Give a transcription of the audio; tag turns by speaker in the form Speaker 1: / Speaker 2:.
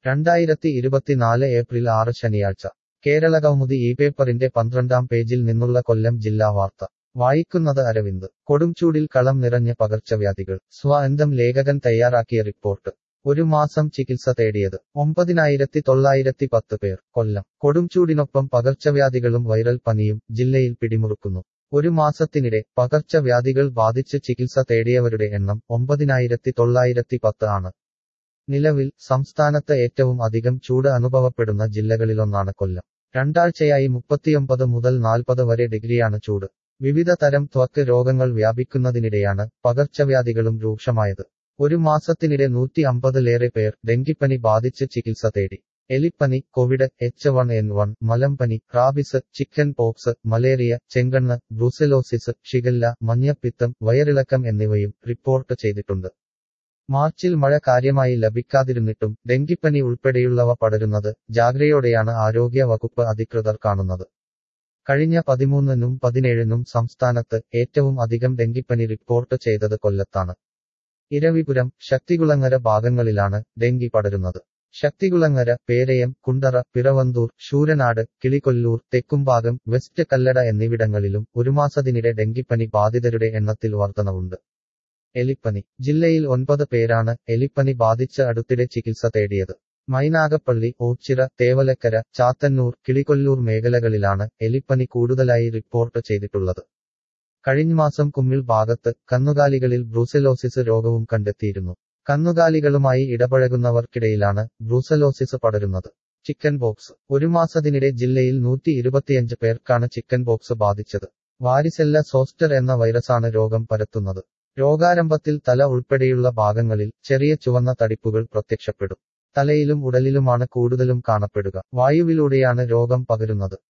Speaker 1: രണ്ടായിരത്തി ഇരുപത്തിനാല് ഏപ്രിൽ ആറ് ശനിയാഴ്ച കേരളകൗമുദി ഈ പേപ്പറിന്റെ പന്ത്രണ്ടാം പേജിൽ നിന്നുള്ള കൊല്ലം ജില്ലാ വാർത്ത വായിക്കുന്നത് അരവിന്ദ് കൊടുംചൂടിൽ കളം നിറഞ്ഞ പകർച്ചവ്യാധികൾ സ്വന്തം ലേഖകൻ തയ്യാറാക്കിയ റിപ്പോർട്ട് ഒരു മാസം ചികിത്സ തേടിയത് ഒമ്പതിനായിരത്തി തൊള്ളായിരത്തി പത്ത് പേർ കൊല്ലം കൊടുംചൂടിനൊപ്പം പകർച്ചവ്യാധികളും വൈറൽ പനിയും ജില്ലയിൽ പിടിമുറുക്കുന്നു ഒരു മാസത്തിനിടെ പകർച്ചവ്യാധികൾ ബാധിച്ച് ചികിത്സ തേടിയവരുടെ എണ്ണം ഒമ്പതിനായിരത്തി തൊള്ളായിരത്തി പത്ത് ആണ് നിലവിൽ സംസ്ഥാനത്ത് ഏറ്റവും അധികം ചൂട് അനുഭവപ്പെടുന്ന ജില്ലകളിലൊന്നാണ് കൊല്ലം രണ്ടാഴ്ചയായി മുപ്പത്തിയൊമ്പത് മുതൽ നാൽപ്പത് വരെ ഡിഗ്രിയാണ് ചൂട് വിവിധ തരം ത്വക്ക് രോഗങ്ങൾ വ്യാപിക്കുന്നതിനിടെയാണ് പകർച്ചവ്യാധികളും രൂക്ഷമായത് ഒരു മാസത്തിനിടെ നൂറ്റി അമ്പതിലേറെ പേർ ഡെങ്കിപ്പനി ബാധിച്ച് ചികിത്സ തേടി എലിപ്പനി Covid H one N one മലമ്പനി റാബിസ് ചിക്കൻ പോക്സ് മലേറിയ ചെങ്കണ്ണ് ബ്രൂസലോസിസ് ഷിഗല്ല മഞ്ഞപ്പിത്തം വയറിളക്കം എന്നിവയും റിപ്പോർട്ട് ചെയ്തിട്ടുണ്ട് മാർച്ചിൽ മഴ കാര്യമായി ലഭിക്കാതിരുന്നിട്ടും ഡെങ്കിപ്പനി ഉൾപ്പെടെയുള്ളവ പടരുന്നത് ജാഗ്രയോടെയാണ് ആരോഗ്യ വകുപ്പ് അധികൃതർ കാണുന്നത് കഴിഞ്ഞ പതിമൂന്നിനും പതിനേഴിനും സംസ്ഥാനത്ത് ഏറ്റവും അധികം ഡെങ്കിപ്പനി റിപ്പോർട്ട് ചെയ്തത് കൊല്ലത്താണ് ഇരവിപുരം ശക്തികുളങ്ങര ഭാഗങ്ങളിലാണ് ഡെങ്കി പടരുന്നത് ശക്തികുളങ്ങര പേരയം കുണ്ടറ പിറവന്തൂർ ശൂരനാട് കിളികൊല്ലൂർ തെക്കുംഭാഗം വെസ്റ്റ് കല്ലട എന്നിവിടങ്ങളിലും ഒരു മാസത്തിനിടെ ഡെങ്കിപ്പനി ബാധിതരുടെ എണ്ണത്തിൽ വർധനവുണ്ട് എലിപ്പനി ജില്ലയിൽ ഒൻപത് പേരാണ് എലിപ്പനി ബാധിച്ച് അടുത്തിടെ ചികിത്സ തേടിയത് മൈനാഗപ്പള്ളി ഓച്ചിറ തേവലക്കര ചാത്തന്നൂർ കിളികൊല്ലൂർ മേഖലകളിലാണ് എലിപ്പനി കൂടുതലായി റിപ്പോർട്ട് ചെയ്തിട്ടുള്ളത് കഴിഞ്ഞമാസം കുമ്മിൾ ഭാഗത്ത് കന്നുകാലികളിൽ ബ്രൂസലോസിസ് രോഗവും കണ്ടെത്തിയിരുന്നു കന്നുകാലികളുമായി ഇടപഴകുന്നവർക്കിടയിലാണ് ബ്രൂസലോസിസ് പടരുന്നത് ചിക്കൻ ബോക്സ് ഒരു മാസത്തിനിടെ ജില്ലയിൽ നൂറ്റി ഇരുപത്തിയഞ്ച് പേർക്കാണ് ചിക്കൻ ബോക്സ് ബാധിച്ചത് വാരിസെല്ല സോസ്റ്റർ എന്ന വൈറസാണ് രോഗം പരത്തുന്നത് രോഗാരംഭത്തിൽ തല ഉൾപ്പെടെയുള്ള ഭാഗങ്ങളിൽ ചെറിയ ചുവന്ന തടിപ്പുകൾ പ്രത്യക്ഷപ്പെടും തലയിലും ഉടലിലുമാണ് കൂടുതലും കാണപ്പെടുക വായുവിലൂടെയാണ് രോഗം പകരുന്നത്